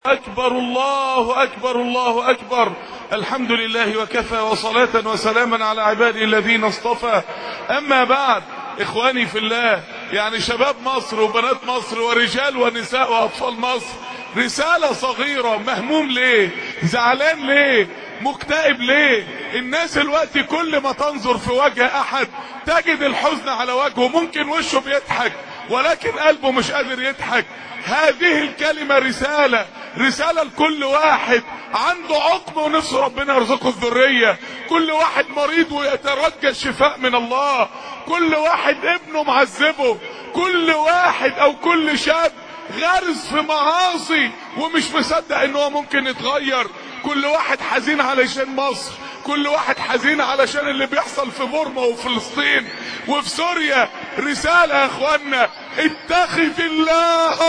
أكبر الله أكبر الله أكبر الحمد لله وكفى وصلاة وسلاما على عباده الذين اصطفى أما بعد إخواني في الله يعني شباب مصر وبنات مصر ورجال ونساء وأطفال مصر رسالة صغيرة مهموم ليه زعلان ليه مكتئب ليه الناس الوقت كل ما تنظر في وجه أحد تجد الحزن على وجهه ممكن وشه بيضحك ولكن قلبه مش قادر يضحك هذه الكلمة رسالة رسالة لكل واحد عنده عقم ونفسه ربنا يرزقه الذرية كل واحد مريض ويترجى الشفاء من الله كل واحد ابنه معذبه كل واحد او كل شاب غارز في معاصي ومش مصدق ان هو ممكن يتغير كل واحد حزين علشان مصر كل واحد حزين علشان اللي بيحصل في بورما وفلسطين وفي سوريا رسالة يا اخوانا اتخذ الله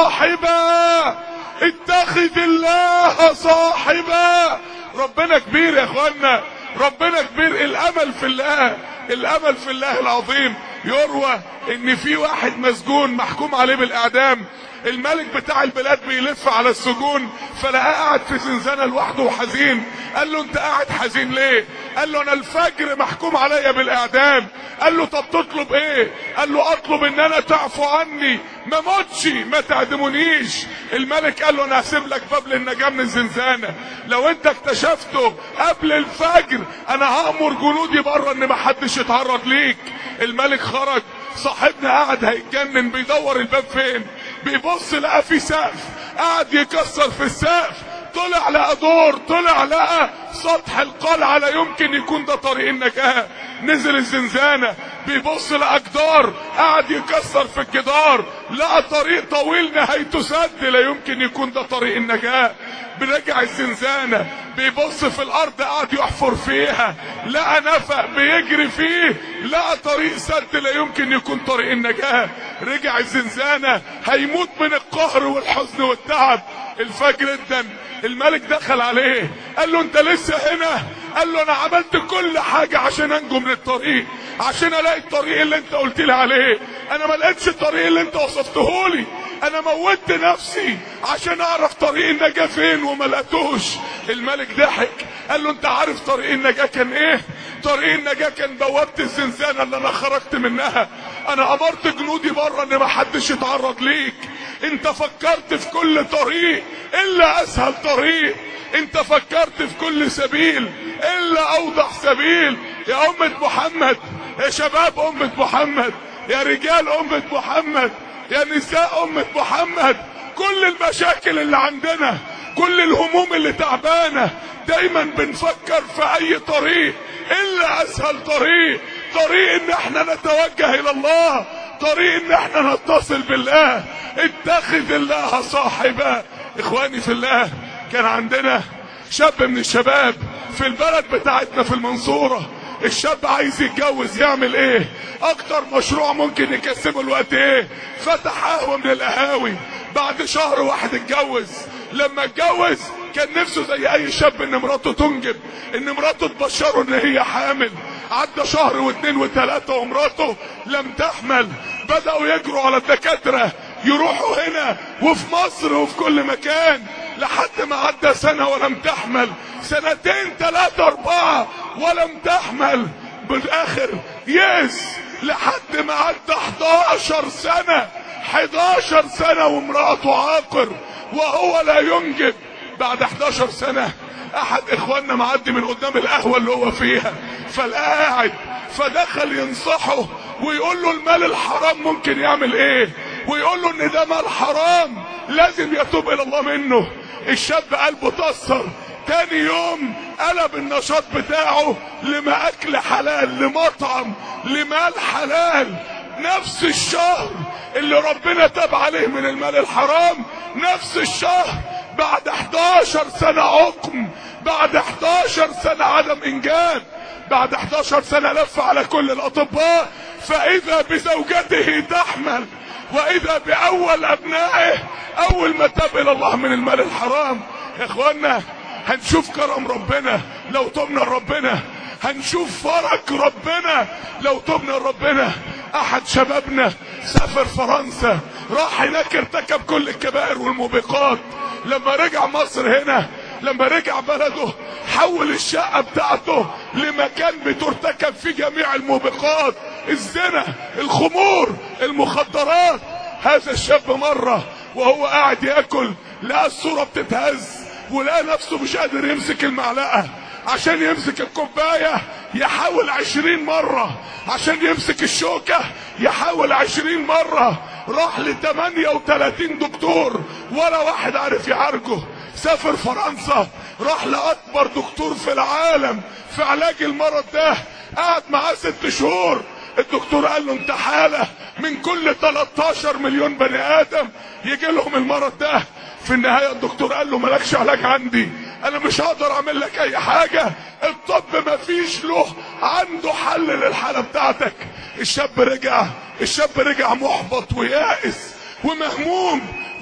صاحبا اتخذ الله صاحبا ربنا كبير يا اخوانا ربنا كبير الامل في الله الامل في الله العظيم يروى ان في واحد مسجون محكوم عليه بالاعدام الملك بتاع البلاد بيلف على السجون فلقاه قاعد في زنزانة لوحده وحزين قال له انت قاعد حزين ليه قال له انا الفجر محكوم عليا بالاعدام قال له طب تطلب ايه قال له اطلب ان انا تعفو عني ما موتش ما تعدمونيش الملك قال له انا هسيب لك باب للنجاة من الزنزانة لو انت اكتشفته قبل الفجر انا هامر جنودي بره ان ما حدش يتعرض ليك الملك خرج صاحبنا قاعد هيتجنن بيدور الباب فين بيبص لقى في سقف قاعد يكسر في السقف طلع لقى دور طلع لقى سطح القلعة لا يمكن يكون ده طريق النجاة نزل الزنزانة بيبص لقى جدار قاعد يكسر في الجدار لقى طريق طويل نهايته سد لا يمكن يكون ده طريق النجاة برجع الزنزانة بيبص في الارض قاعد يحفر فيها لقى نفق بيجري فيه لقى طريق سد لا يمكن يكون طريق النجاة رجع الزنزانة هيموت من القهر والحزن والتعب الفجر ادن الملك دخل عليه قال له انت لسه هنا قال له انا عملت كل حاجة عشان انجو من الطريق عشان الاقي الطريق اللي انت قلت لي عليه انا ما لقيتش الطريق اللي انت وصفته لي انا موتت نفسي عشان اعرف طريق النجاة فين وما لقيتوش الملك ضحك قال له انت عارف طريق النجاة كان ايه طريق النجاة كان بوابة الزنزانة اللي انا خرجت منها انا امرت جنودي بره ان ما حدش يتعرض ليك انت فكرت في كل طريق الا اسهل طريق انت فكرت في كل سبيل الا اوضح سبيل يا امة محمد يا شباب امة محمد يا رجال امة محمد يا نساء امة محمد كل المشاكل اللي عندنا كل الهموم اللي تعبانة دايما بنفكر في اي طريق الا اسهل طريق طريق ان احنا نتوجه الى الله طريق ان احنا نتصل بالله اتخذ الله صاحبا اخواني في الله كان عندنا شاب من الشباب في البلد بتاعتنا في المنصورة الشاب عايز يتجوز يعمل ايه اكتر مشروع ممكن يكسبه الوقت ايه فتح قهوة من القهاوي بعد شهر واحد اتجوز لما اتجوز كان نفسه زي اي شاب ان مراته تنجب ان مراته تبشره ان هي حامل عدى شهر واثنين وثلاثة ومراته لم تحمل بدأوا يجروا على الدكاترة يروحوا هنا وفي مصر وفي كل مكان لحد ما عدى سنة ولم تحمل سنتين ثلاثة اربعة ولم تحمل بالاخر يس لحد ما عدى 11 سنة 11 سنة وامرأته عاقر وهو لا ينجب بعد 11 سنة احد اخواننا معدي من قدام القهوة اللي هو فيها فالقاعد فدخل ينصحه ويقول له المال الحرام ممكن يعمل ايه ويقول له ان ده مال حرام لازم يتوب الى الله منه الشاب قلبه تأثر تاني يوم قلب النشاط بتاعه لما اكل حلال لمطعم لمال حلال نفس الشهر اللي ربنا تاب عليه من المال الحرام نفس الشهر بعد 11 سنة عقم بعد 11 سنة عدم انجاب بعد 11 سنة لف على كل الاطباء فاذا بزوجته تحمل واذا باول ابنائه اول ما تاب الى الله من المال الحرام يا اخوانا هنشوف كرم ربنا لو تبنا ربنا هنشوف فرج ربنا لو تبنا ربنا احد شبابنا سافر فرنسا راح هناك ارتكب كل الكبائر والموبقات لما رجع مصر هنا لما رجع بلده حول الشقة بتاعته لمكان بترتكب فيه جميع الموبقات الزنا الخمور المخدرات هذا الشاب مرة وهو قاعد ياكل لقى الصورة بتتهز ولقى نفسه مش قادر يمسك المعلقة عشان يمسك الكوباية يحاول عشرين مرة عشان يمسك الشوكة يحاول عشرين مرة راح ل 38 دكتور ولا واحد عارف يعالجه سافر فرنسا راح لأكبر دكتور في العالم في علاج المرض ده قعد معاه ست شهور الدكتور قال له انت حالة من كل 13 مليون بني ادم يجي لهم المرض ده في النهاية الدكتور قال له مالكش علاج عندي انا مش هقدر اعمل لك اي حاجة الطب مفيش له عنده حل للحالة بتاعتك الشاب رجع الشاب رجع محبط ويائس ومهموم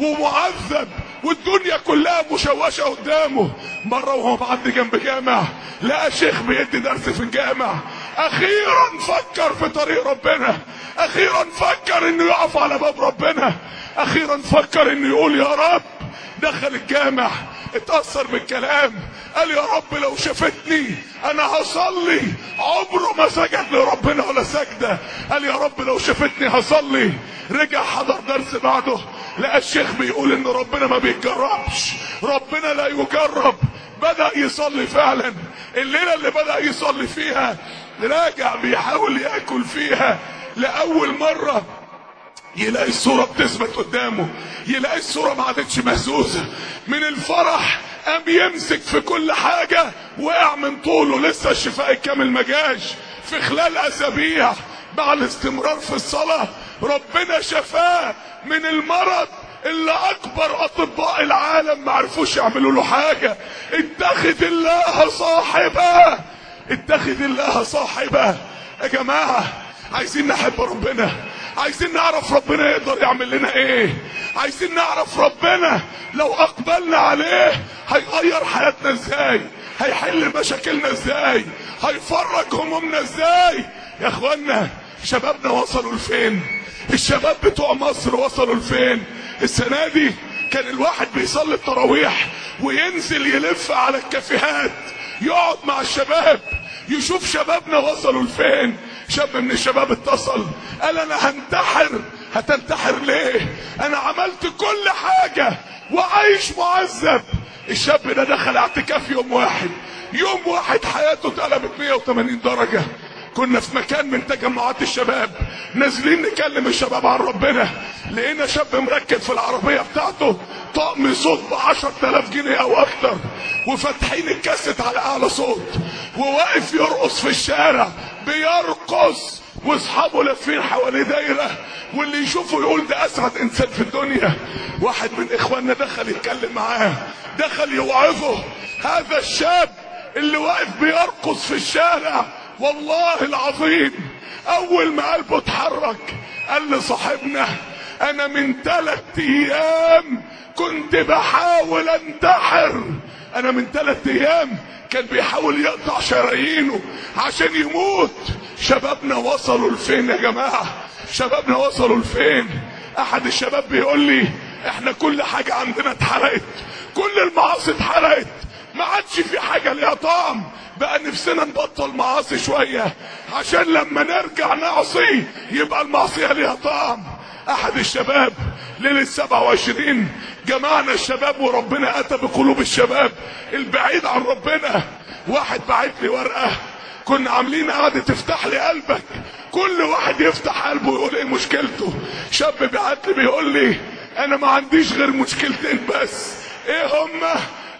ومعذب والدنيا كلها مشوشة قدامه مرة وهو معدي جنب جامع لقى شيخ بيدي درس في الجامع اخيرا فكر في طريق ربنا اخيرا فكر انه يقف على باب ربنا اخيرا فكر انه يقول يا رب دخل الجامع اتأثر بالكلام قال يا رب لو شافتني انا هصلي عمره ما سجد لربنا ولا سجدة قال يا رب لو شافتني هصلي رجع حضر درس بعده لقى الشيخ بيقول ان ربنا ما بيتجربش ربنا لا يجرب بدأ يصلي فعلا الليلة اللي بدأ يصلي فيها راجع بيحاول ياكل فيها لأول مرة يلاقي الصورة بتثبت قدامه يلاقي الصورة ما عادتش مهزوزة من الفرح قام يمسك في كل حاجة وقع من طوله لسه الشفاء الكامل ما جاش في خلال أسابيع مع الاستمرار في الصلاة ربنا شفاه من المرض اللي اكبر اطباء العالم ما عرفوش يعملوا له حاجة اتخذ الله صاحبه اتخذ الله صاحبه يا جماعة عايزين نحب ربنا عايزين نعرف ربنا يقدر يعمل لنا ايه عايزين نعرف ربنا لو اقبلنا عليه هيغير حياتنا ازاي هيحل مشاكلنا ازاي هيفرج همومنا ازاي يا اخوانا شبابنا وصلوا لفين الشباب بتوع مصر وصلوا لفين السنة دي كان الواحد بيصلي التراويح وينزل يلف على الكافيهات يقعد مع الشباب يشوف شبابنا وصلوا لفين شاب من الشباب اتصل قال انا هنتحر هتنتحر ليه انا عملت كل حاجة وعايش معذب الشاب ده دخل اعتكاف يوم واحد يوم واحد حياته اتقلبت 180 درجة كنا في مكان من تجمعات الشباب نازلين نكلم الشباب عن ربنا لقينا شاب مركب في العربية بتاعته طقم صوت ب 10000 جنيه او اكتر وفاتحين الكاسيت على اعلى صوت وواقف يرقص في الشارع بيرقص واصحابه لافين حواليه دايره واللي يشوفه يقول ده اسعد انسان في الدنيا واحد من اخواننا دخل يتكلم معاه دخل يوعظه هذا الشاب اللي واقف بيرقص في الشارع والله العظيم اول ما قلبه اتحرك قال لصاحبنا انا من ثلاث ايام كنت بحاول انتحر انا من ثلاث ايام كان بيحاول يقطع شرايينه عشان يموت شبابنا وصلوا لفين يا جماعة شبابنا وصلوا لفين احد الشباب بيقول لي احنا كل حاجة عندنا اتحرقت كل المعاصي اتحرقت ما عادش في حاجة ليها طعم بقى نفسنا نبطل معاصي شوية عشان لما نرجع نعصي يبقى المعصية ليها طعم احد الشباب ليلة 27 جمعنا الشباب وربنا اتى بقلوب الشباب البعيد عن ربنا واحد بعت لي ورقة كنا عاملين قعدة تفتح لي قلبك كل واحد يفتح قلبه ويقول ايه مشكلته شاب بعت لي بيقول لي انا ما عنديش غير مشكلتين بس ايه هما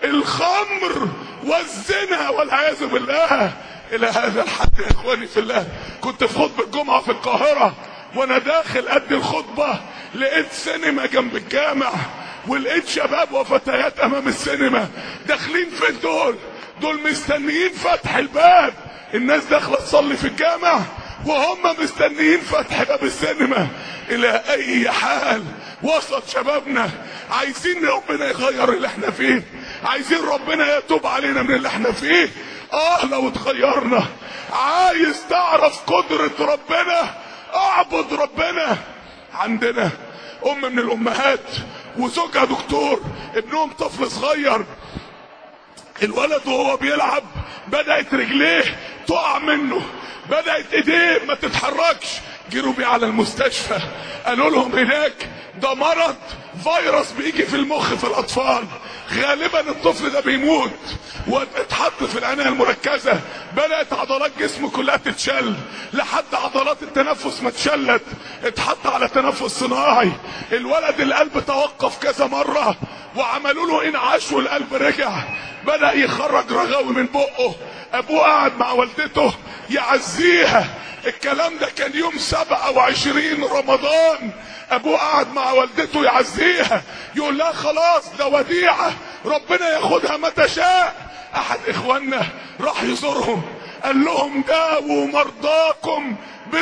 الخمر والزنا والعياذ بالله الى هذا الحد يا اخواني في الله كنت في خطبه الجمعه في القاهره وانا داخل قد الخطبه لقيت سينما جنب الجامع ولقيت شباب وفتيات امام السينما داخلين فين دول دول مستنيين فتح الباب الناس داخله تصلي في الجامع وهم مستنيين فتح باب السينما الى اي حال وصل شبابنا عايزين ربنا يغير اللي احنا فيه عايزين ربنا يتوب علينا من اللي احنا فيه اه لو اتغيرنا عايز تعرف قدرة ربنا اعبد ربنا عندنا ام من الامهات وزوجها دكتور ابنهم طفل صغير الولد وهو بيلعب بدأت رجليه تقع منه بدأت ايديه ما تتحركش جروا بيه على المستشفى قالوا لهم هناك ده مرض فيروس بيجي في المخ في الاطفال غالبا الطفل ده بيموت واتحط في العنايه المركزه بدات عضلات جسمه كلها تتشل لحد عضلات التنفس ما اتشلت اتحط على تنفس صناعي الولد القلب توقف كذا مره وعملوا له انعاش والقلب رجع بدا يخرج رغاوي من بقه ابوه قاعد مع والدته يعزيها الكلام ده كان يوم 27 رمضان ابوه قاعد مع والدته يعزيها يقول لها خلاص ده وديعه ربنا ياخدها متى شاء احد اخواننا راح يزورهم قال لهم داووا مرضاكم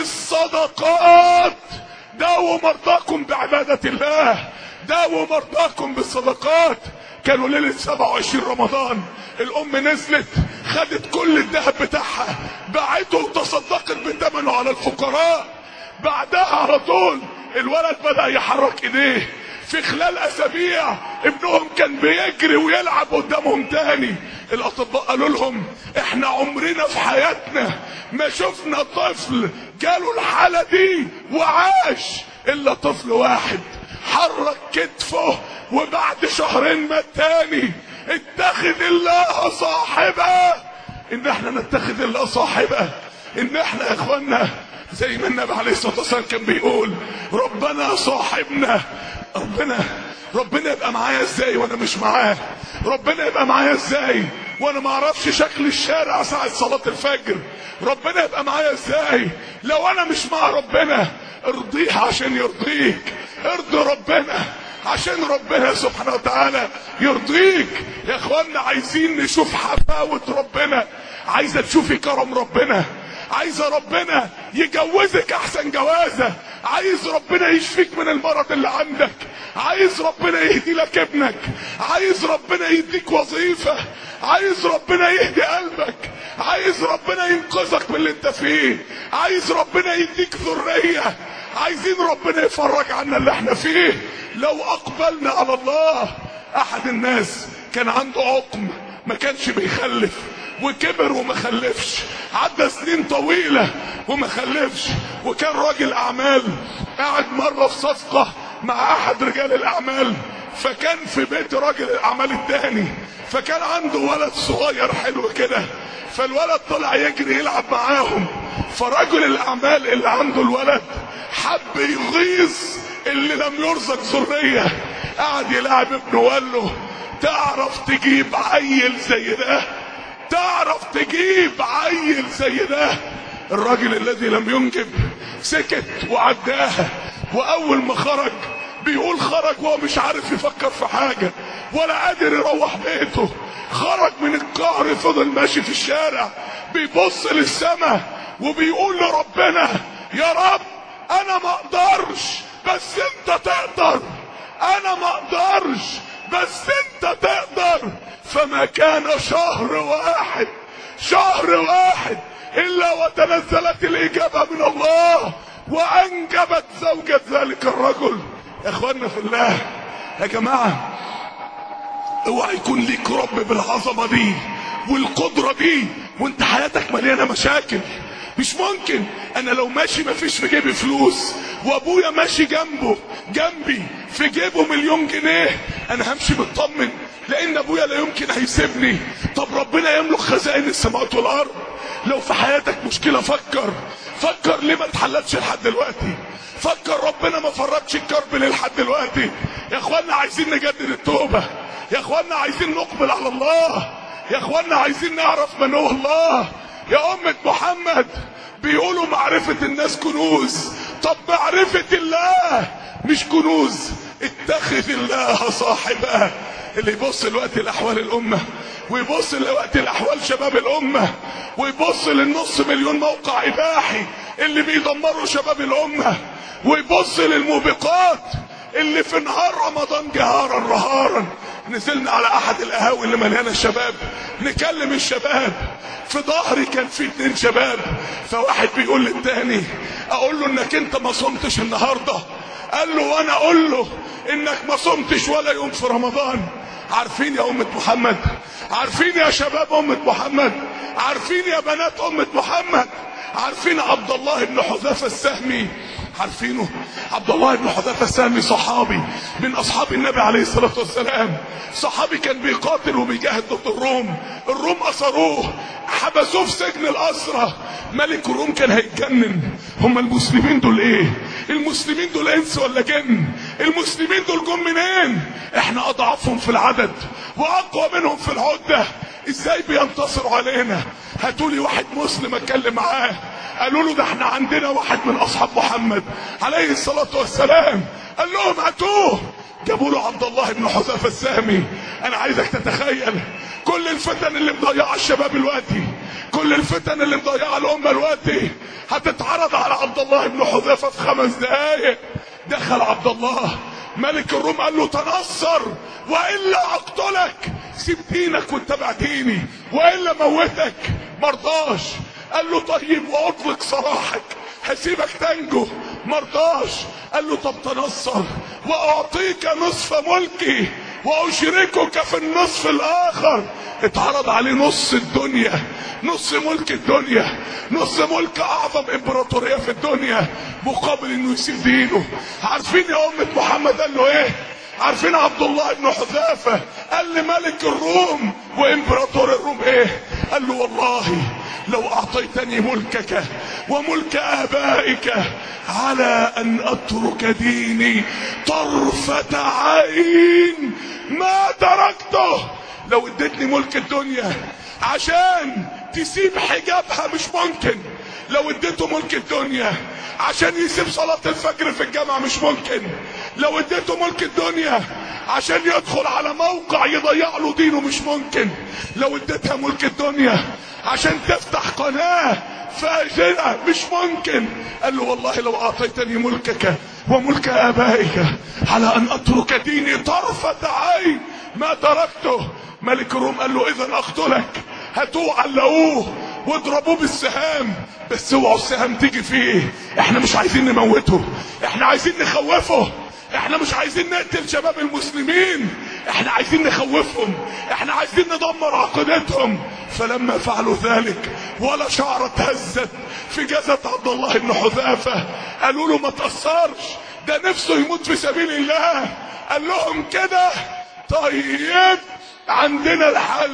بالصدقات داووا مرضاكم بعباده الله داووا مرضاكم بالصدقات كانوا ليلة 27 رمضان الأم نزلت خدت كل الذهب بتاعها باعته وتصدقت بثمنه على الفقراء بعدها على طول الولد بدأ يحرك ايديه في خلال اسابيع ابنهم كان بيجري ويلعب قدامهم تاني الاطباء قالوا لهم احنا عمرنا في حياتنا ما شفنا طفل جاله الحالة دي وعاش الا طفل واحد حرك كتفه وبعد شهرين مات تاني اتخذ الله صاحبه ان احنا نتخذ الله صاحبه ان احنا يا اخوانا زي ما النبي عليه الصلاه والسلام كان بيقول ربنا صاحبنا ربنا ربنا يبقى معايا ازاي وانا مش معاه ربنا يبقى معايا ازاي وانا ما اعرفش شكل الشارع ساعه صلاه الفجر ربنا يبقى معايا ازاي لو انا مش مع ربنا ارضيه عشان يرضيك ارضي ربنا عشان ربنا سبحانه وتعالى يرضيك يا اخوانا عايزين نشوف حفاوة ربنا عايزة تشوفي كرم ربنا عايزة ربنا يجوزك احسن جوازة عايز ربنا يشفيك من المرض اللي عندك عايز ربنا يهدي لك ابنك عايز ربنا يديك وظيفة عايز ربنا يهدي قلبك عايز ربنا ينقذك من اللي انت فيه عايز ربنا يديك ذرية عايزين ربنا يفرج عنا اللي احنا فيه لو اقبلنا على الله احد الناس كان عنده عقم ما كانش بيخلف وكبر وما خلفش عدى سنين طويلة وما خلفش وكان راجل اعمال قاعد مرة في صفقة مع احد رجال الاعمال فكان في بيت راجل الاعمال التاني فكان عنده ولد صغير حلو كده فالولد طلع يجري يلعب معاهم فرجل الاعمال اللي عنده الولد حب يغيظ اللي لم يرزق ذريه قعد يلعب ابنه وقال له تعرف تجيب عيل زي ده تعرف تجيب عيل زي ده الراجل الذي لم ينجب سكت وعداها واول ما خرج بيقول خرج وهو مش عارف يفكر في حاجة ولا قادر يروح بيته خرج من القهر فضل ماشي في الشارع بيبص للسماء وبيقول لربنا يا رب انا ما اقدرش بس انت تقدر انا ما اقدرش بس انت تقدر فما كان شهر واحد شهر واحد الا وتنزلت الاجابة من الله وانجبت زوجة ذلك الرجل يا اخوانا في الله يا جماعة اوعى يكون ليك رب بالعظمة دي والقدرة دي وانت حياتك مليانة مشاكل مش ممكن انا لو ماشي مفيش في جيبي فلوس وابويا ماشي جنبه جنبي في جيبه مليون جنيه انا همشي مطمن لان ابويا لا يمكن هيسيبني طب ربنا يملك خزائن السماوات والارض لو في حياتك مشكلة فكر فكر ليه ما اتحلتش لحد دلوقتي فكر ربنا ما فرجش الكرب ليه لحد دلوقتي يا اخوانا عايزين نجدد التوبة يا اخوانا عايزين نقبل على الله يا اخوانا عايزين نعرف من هو الله يا أمة محمد بيقولوا معرفة الناس كنوز طب معرفة الله مش كنوز اتخذ الله صاحبه اللي يبص الوقت لأحوال الأمة ويبص الوقت لأحوال شباب الأمة ويبص للنص مليون موقع إباحي اللي بيدمروا شباب الأمة ويبص للموبقات اللي في نهار رمضان جهارا نهارا نزلنا على احد القهاوي اللي مليانه شباب نكلم الشباب في ظهري كان في اتنين شباب فواحد بيقول للتاني اقول له انك انت ما صمتش النهارده قال له وانا اقول له انك ما صمتش ولا يوم في رمضان عارفين يا أمة محمد عارفين يا شباب أمة محمد عارفين يا بنات أمة محمد عارفين عبد الله بن حذافة السهمي عارفينه عبد الله بن حذافة السهمي صحابي من أصحاب النبي عليه الصلاة والسلام صحابي كان بيقاتل وبيجاهد ضد الروم الروم أسروه حبسوه في سجن الأسرة ملك الروم كان هيتجنن هم المسلمين دول ايه المسلمين دول انس ولا جن المسلمين دول جم منين احنا اضعفهم في العدد واقوى منهم في العدة ازاي بينتصروا علينا هاتولي واحد مسلم اتكلم معاه قالوا له ده احنا عندنا واحد من اصحاب محمد عليه الصلاة والسلام قال لهم هاتوه جابوا له عبد الله بن حذافه السامي انا عايزك تتخيل كل الفتن اللي مضيعه الشباب الوقتي كل الفتن اللي مضيعه الامه الوقتي هتتعرض على عبد الله بن حذافه في خمس دقايق دخل عبد الله ملك الروم قال له تنصر والا اقتلك سيب دينك واتبع ديني والا موتك مرضاش قال له طيب واطلق سراحك هسيبك تنجو مرضاش قال له طب تنصر واعطيك نصف ملكي واشركك في النصف الاخر اتعرض عليه نص الدنيا نص ملك الدنيا نص ملك اعظم امبراطوريه في الدنيا مقابل انه يسيب دينه عارفين يا امه محمد قال له ايه عارفين عبد الله بن حذافه قال لملك الروم وامبراطور الروم ايه قال له والله لو اعطيتني ملكك وملك ابائك على ان اترك ديني طرفة عين ما تركته لو اديتني ملك الدنيا عشان تسيب حجابها مش ممكن لو اديته ملك الدنيا عشان يسيب صلاة الفجر في الجامعة مش ممكن لو اديته ملك الدنيا عشان يدخل على موقع يضيع له دينه مش ممكن لو اديتها ملك الدنيا عشان تفتح قناة فاجرة مش ممكن قال له والله لو اعطيتني ملكك وملك ابائك على ان اترك ديني طرفة عين ما تركته ملك الروم قال له اذا اقتلك هاتوه علقوه واضربوه بالسهام بس اوعوا السهام تيجي فيه احنا مش عايزين نموته احنا عايزين نخوفه احنا مش عايزين نقتل شباب المسلمين احنا عايزين نخوفهم احنا عايزين ندمر عقيدتهم فلما فعلوا ذلك ولا شعرة هزت في جسد عبد الله بن حذافة قالوا له ما تأثرش ده نفسه يموت في سبيل الله قال لهم كده طيب عندنا الحل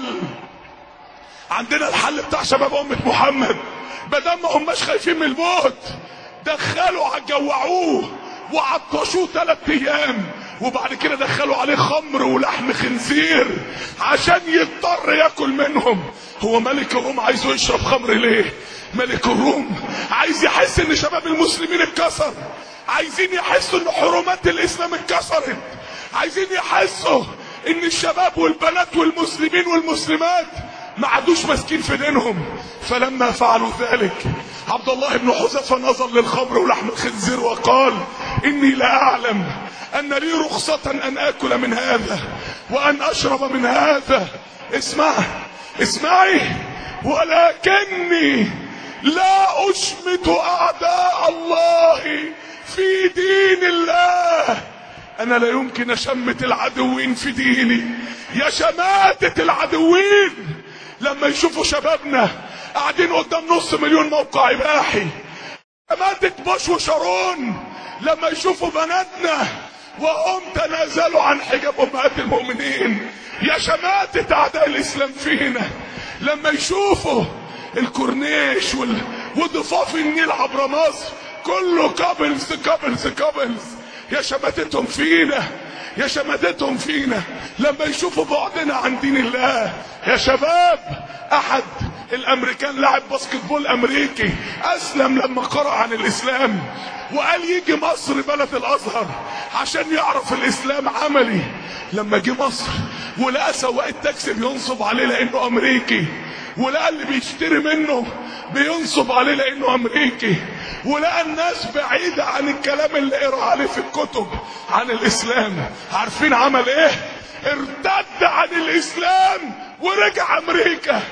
عندنا الحل بتاع شباب أمة محمد بدل ما هماش خايفين من الموت دخلوا جوعوه وعطشوه ثلاث ايام وبعد كده دخلوا عليه خمر ولحم خنزير عشان يضطر ياكل منهم هو ملك الروم عايزه يشرب خمر ليه ملك الروم عايز يحس ان شباب المسلمين اتكسر عايزين يحسوا ان حرمات الاسلام اتكسرت عايزين يحسوا ان الشباب والبنات والمسلمين والمسلمات ما عادوش ماسكين في دينهم فلما فعلوا ذلك عبد الله بن حذافه نظر للخمر ولحم الخنزير وقال اني لا اعلم ان لي رخصة ان اكل من هذا وان اشرب من هذا اسمع اسمعي ولكني لا اشمت اعداء الله في دين الله انا لا يمكن اشمت العدوين في ديني يا شماتة العدوين لما يشوفوا شبابنا قاعدين قدام نص مليون موقع اباحي شماتة بوش وشارون لما يشوفوا بناتنا وهم تنازلوا عن حجاب امهات المؤمنين يا شماتة اعداء الاسلام فينا لما يشوفوا الكورنيش وال... وضفاف النيل عبر مصر كله كابلز كابلز كابلز يا شماتتهم فينا يا شماتتهم فينا لما يشوفوا بعدنا عن دين الله يا شباب احد الامريكان لاعب باسكت بول امريكي اسلم لما قرأ عن الاسلام وقال يجي مصر بلد الازهر عشان يعرف الاسلام عملي لما جه مصر ولقى سواق التاكسي بينصب عليه لانه امريكي ولقى اللي بيشتري منه بينصب عليه لانه امريكي ولقى الناس بعيدة عن الكلام اللي قرا عليه في الكتب عن الاسلام عارفين عمل ايه ارتد عن الاسلام ورجع امريكا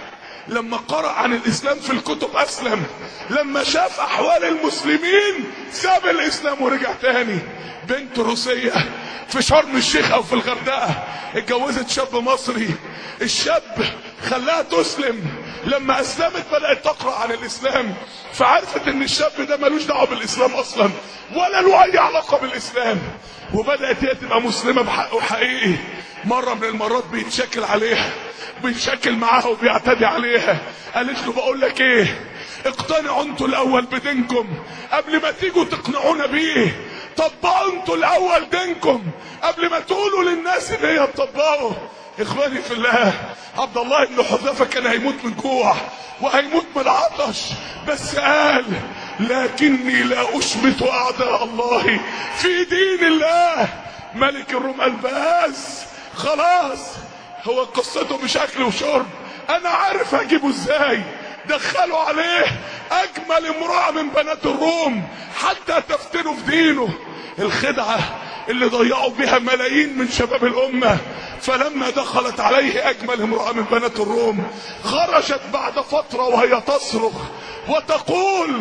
لما قرأ عن الاسلام في الكتب اسلم لما شاف احوال المسلمين ساب الاسلام ورجع تاني بنت روسية في شرم الشيخ او في الغردقة اتجوزت شاب مصري الشاب خلاها تسلم لما اسلمت بدأت تقرأ عن الاسلام فعرفت ان الشاب ده ملوش دعوه بالاسلام اصلا ولا له اي علاقة بالاسلام وبدأت هي تبقى مسلمة بحقه حقيقي مرة من المرات بيتشكل عليها بيتشكل معاها وبيعتدي عليها قالت له بقول لك ايه اقتنعوا انتوا الاول بدينكم قبل ما تيجوا تقنعونا بيه طبقوا انتوا الاول دينكم قبل ما تقولوا للناس ان هي تطبقوا اخواني في الله عبد الله بن حذافه كان هيموت من جوع وهيموت من عطش بس قال لكني لا اشمت اعداء الله في دين الله ملك الروم قال بس خلاص هو قصته مش اكل وشرب انا عارف هجيبه ازاي دخلوا عليه اجمل امرأة من بنات الروم حتى تفتنوا في دينه الخدعة اللي ضيعوا بها ملايين من شباب الامة فلما دخلت عليه اجمل امرأة من بنات الروم خرجت بعد فترة وهي تصرخ وتقول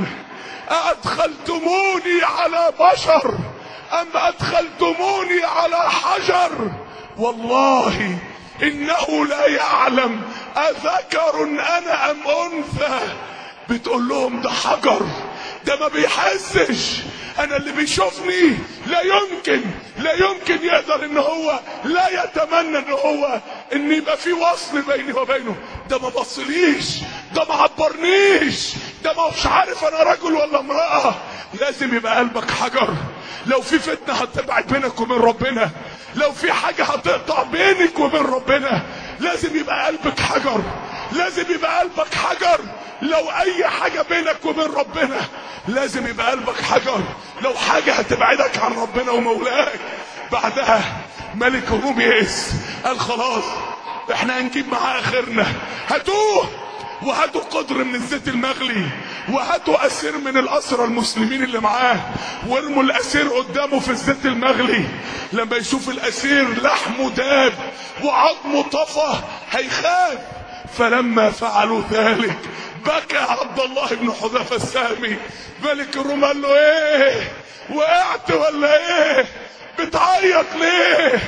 أدخلتموني على بشر أم أدخلتموني على حجر والله إنه لا يعلم أذكر أنا أم أنثى بتقول لهم ده حجر ده ما بيحسش انا اللي بيشوفني لا يمكن لا يمكن يقدر ان هو لا يتمنى ان هو ان يبقى في وصل بيني وبينه ده ما بصليش ده ما عبرنيش ده ما مش عارف انا رجل ولا امرأة لازم يبقى قلبك حجر لو في فتنة هتبعد بينك وبين ربنا لو في حاجة هتقطع بينك وبين ربنا لازم يبقى قلبك حجر لازم يبقى قلبك حجر لو اي حاجة بينك وبين ربنا لازم يبقى قلبك حجر لو حاجة هتبعدك عن ربنا ومولاك بعدها ملك الروم يئس قال خلاص احنا هنجيب معاه اخرنا هاتوه وهاتوا قدر من الزيت المغلي وهاتوا اسير من الاسرى المسلمين اللي معاه وارموا الاسير قدامه في الزيت المغلي لما يشوف الاسير لحمه داب وعظمه طفى هيخاف فلما فعلوا ذلك بكى عبد الله بن حذافه السامي ملك الروم قال له ايه وقعت ولا ايه بتعيط ليه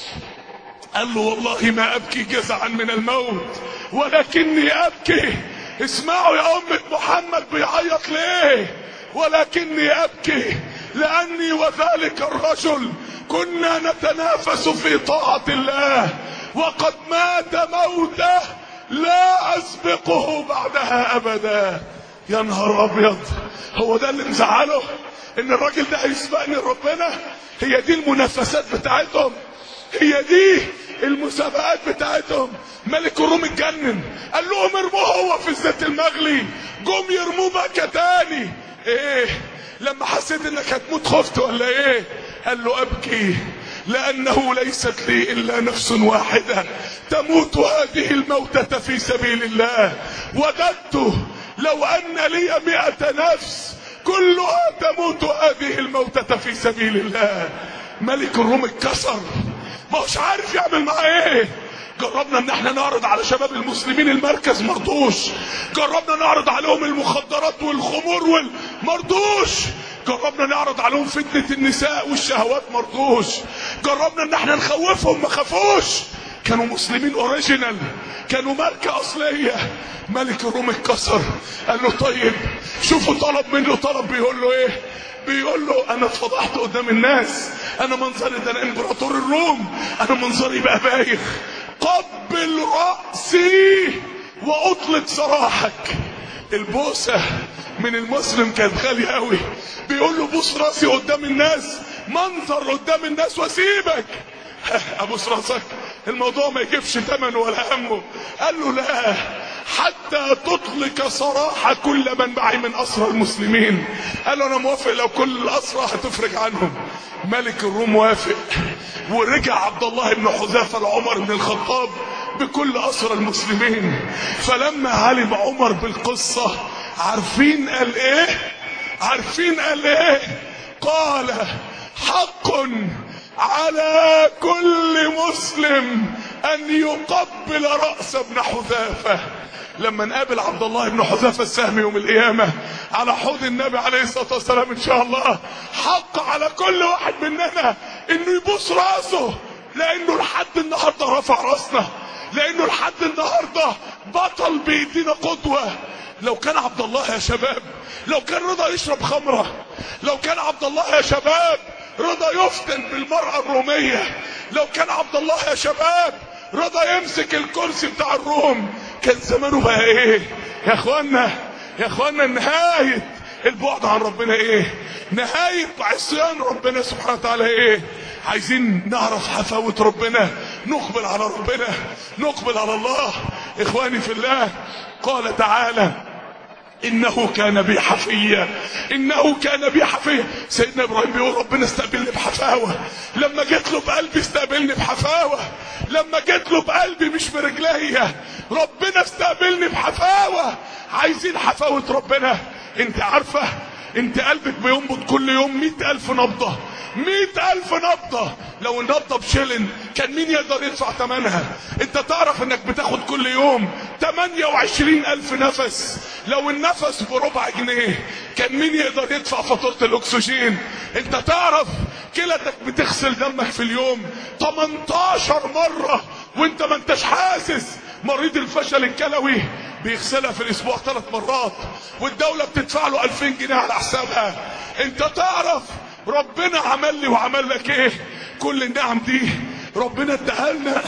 قال له والله ما ابكي جزعا من الموت ولكني ابكي اسمعوا يا امة محمد بيعيط ليه ولكني ابكي لاني وذلك الرجل كنا نتنافس في طاعة الله وقد مات موته لا اسبقه بعدها ابدا يا نهار ابيض هو ده اللي مزعله ان الراجل ده هيسبقني ربنا هي دي المنافسات بتاعتهم هي دي المسابقات بتاعتهم ملك الروم اتجنن قال لهم ارموه هو في الزيت المغلي جم يرموه بكى تاني ايه لما حسيت انك هتموت خفت ولا ايه قال له ابكي لانه ليست لي الا نفس واحده تموت هذه الموتة في سبيل الله وددت لو ان لي مئة نفس كلها تموت هذه الموتة في سبيل الله ملك الروم اتكسر ما هوش عارف يعمل معاه ايه جربنا ان احنا نعرض على شباب المسلمين المركز مرضوش جربنا نعرض عليهم المخدرات والخمور والمرضوش جربنا نعرض عليهم فتنة النساء والشهوات مرضوش جربنا ان احنا نخوفهم ما خافوش كانوا مسلمين اوريجينال كانوا ماركة اصلية ملك الروم اتكسر قال له طيب شوفوا طلب منه طلب بيقول له ايه بيقول له انا اتفضحت قدام الناس انا منظري ده انا امبراطور الروم انا منظري بقى بايخ قبل رأسي واطلق سراحك البوسة من المسلم كانت غالية قوي بيقول له بوس راسي قدام الناس منظر قدام الناس واسيبك ابوس راسك الموضوع ما يجيبش ثمن ولا همه قال له لا حتى تطلق سراح كل من معي من اسرى المسلمين قال له انا موافق لو كل الاسرى هتفرج عنهم ملك الروم وافق ورجع عبد الله بن حذافه لعمر بن الخطاب بكل اسرى المسلمين فلما علم عمر بالقصه عارفين قال ايه عارفين قال ايه قال حق على كل مسلم ان يقبل رأس ابن حذافة لما نقابل عبد الله بن حذافه السهمي يوم القيامه على حوض النبي عليه الصلاه والسلام ان شاء الله حق على كل واحد مننا انه يبوس راسه لانه لحد النهارده رفع راسنا لانه لحد النهارده بطل بيدينا قدوه لو كان عبد الله يا شباب لو كان رضا يشرب خمره لو كان عبد الله يا شباب رضا يفتن بالمرأة الرومية لو كان عبد الله يا شباب رضا يمسك الكرسي بتاع الروم كان زمانه بقى ايه يا اخوانا يا اخوانا نهاية البعد عن ربنا ايه نهاية عصيان ربنا سبحانه وتعالى ايه عايزين نعرف حفاوة ربنا نقبل على ربنا نقبل على الله اخواني في الله قال تعالى انه كان بي حفيا انه كان بي حفيا سيدنا ابراهيم بيقول ربنا استقبلني بحفاوه لما جيت له بقلبي استقبلني بحفاوه لما جيت له بقلبي مش برجليا ربنا استقبلني بحفاوه عايزين حفاوه ربنا انت عارفه انت قلبك بينبض كل يوم مئة الف نبضه مئة الف نبضة لو النبضة بشلن كان مين يقدر يدفع ثمنها انت تعرف انك بتاخد كل يوم 28 الف نفس لو النفس بربع جنيه كان مين يقدر يدفع فاتورة الاكسجين انت تعرف كلتك بتغسل دمك في اليوم 18 مرة وانت ما انتش حاسس مريض الفشل الكلوي بيغسلها في الاسبوع ثلاث مرات والدولة بتدفع له 2000 جنيه على حسابها انت تعرف ربنا عمل لي وعمل لك ايه كل النعم دي ربنا اداها لنا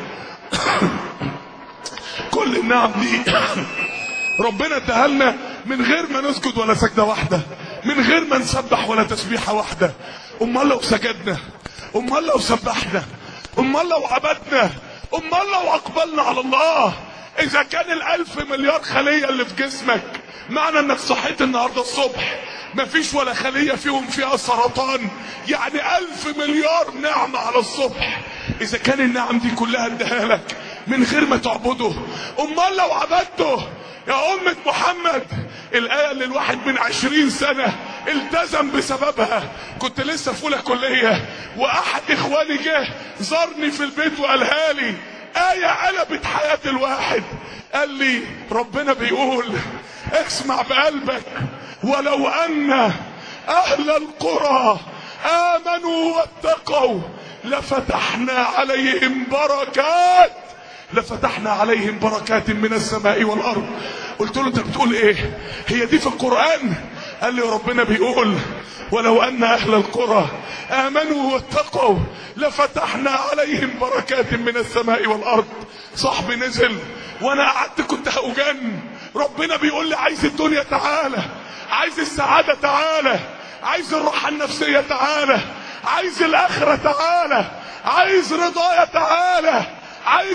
كل النعم دي ربنا اداها لنا من غير ما نسجد ولا سجده واحده من غير ما نسبح ولا تسبيحه واحده امال لو سجدنا امال لو سبحنا امال لو عبدنا امال لو اقبلنا على الله اذا كان الالف مليار خليه اللي في جسمك معنى انك صحيت النهارده الصبح مفيش ولا خلية فيهم فيها سرطان يعني ألف مليار نعمة على الصبح إذا كان النعم دي كلها اداها لك من غير ما تعبده أمال لو عبدته يا أمة محمد الآية اللي الواحد من عشرين سنة التزم بسببها كنت لسه في أولى كلية وأحد إخواني جه زارني في البيت وقالها لي آية قلبت حياة الواحد قال لي ربنا بيقول اسمع بقلبك ولو ان اهل القرى امنوا واتقوا لفتحنا عليهم بركات لفتحنا عليهم بركات من السماء والارض قلت له انت بتقول ايه هي دي في القران قال لي ربنا بيقول ولو ان اهل القرى امنوا واتقوا لفتحنا عليهم بركات من السماء والارض صاحبي نزل وانا قعدت كنت هوجن ربنا بيقول لي عايز الدنيا تعالى عايز السعادة تعالى عايز الراحة النفسية تعالى عايز الآخرة تعالى عايز رضايا تعالى عايز